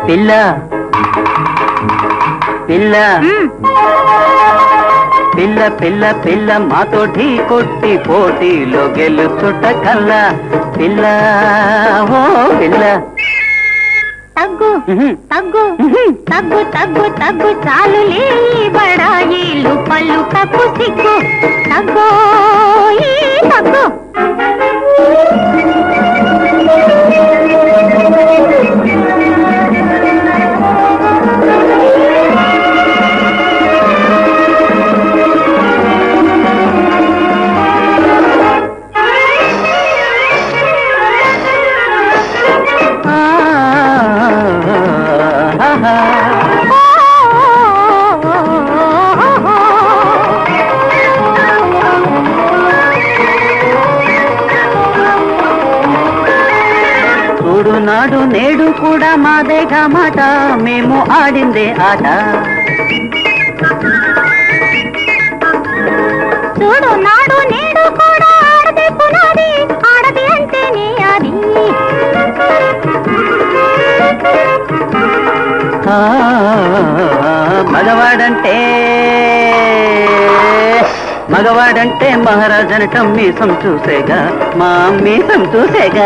పిల్ల పిల్ల మ్, పిల్ల పిల్ల పిల్ల మాతో ఢీ కొట్టి పోటీలో గెలుచుట కల్లా పిల్ల ఓ పిల్ల తగ్గు ఉహు, తగ్గు ఉహు. తగ్గు తగ్గు తగ్గు చాలులే ఈ బడాయిలు పళ్ళు కప్పు సిగ్గు తగ్గు ఈ తగ్గు ఆ, ఆ, ఆ, చూడు నాడు నేడు కూడా మాదేగా మాట మేము ఆడిందే ఆట చూడు నాడు నేడు కూడా ఆడది పునాది ఆడది అంటే నీ అది ఆ, మగవాడంటే మగవాడంటే మహారాజనటం మీసం చూసేగా మా మీసం చూసేగా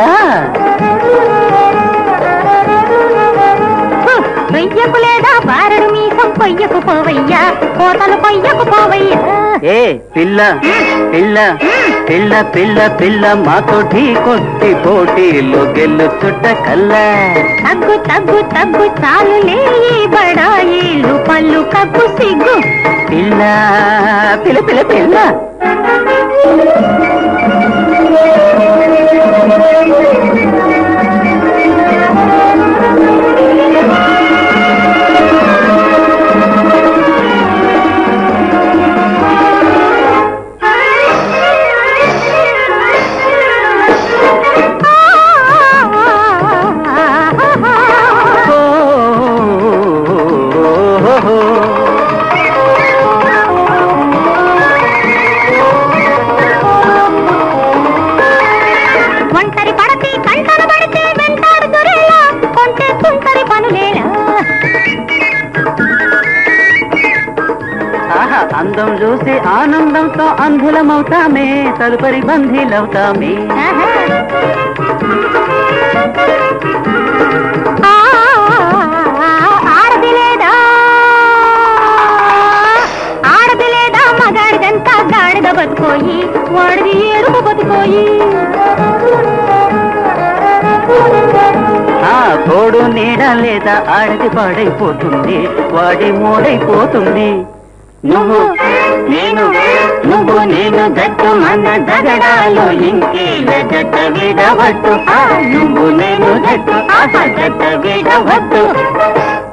హు, వెయ్యకు లేదా బారడు మీసం పొయ్యకు పోవయ్యా కోతలు పొయ్యకు పోవయ్యా ఏ పిల్ల పిల్ల పిల్ల పిల్ల పిల్ల మాతో ఢీ కొట్టి పోటీలో గెలుచుట కల్లా తగ్గు తగ్గు తగ్గు చాలులే ఈ బడాయిలు పళ్ళు కప్పు సిగ్గు పిల్ల పిల్ల పిల్ల పిల్ల ఓ, ఓ, ఓ, ఓ. ఒంటరి పడతి కంటలు పడితే వెంటాడు దొరేలా కొంటే తుంటరి పనులేలా ఆహా అందం చూసి ఆనందంతో అంధులమవుతామే తదుపరి బంధీలవుతామే ఆహా. ఆ, ఆడది లేదా ఆడది లేదా మగాడిదంతా గాడిద బతుకోయి వాడిది ఏడుపు బతుకోయి ఆ తోడు నీడ లేదా ఆడది పాడైపోతుంది వాడి మూడైపోతుంది నువ్వు నేను నువ్వు నేను జట్టు మన జగడాలు ఇంకేల జట్ట విడవట్టు ఆ, నువ్వు నేను జట్టు ఆహా జట్ట విడవట్టు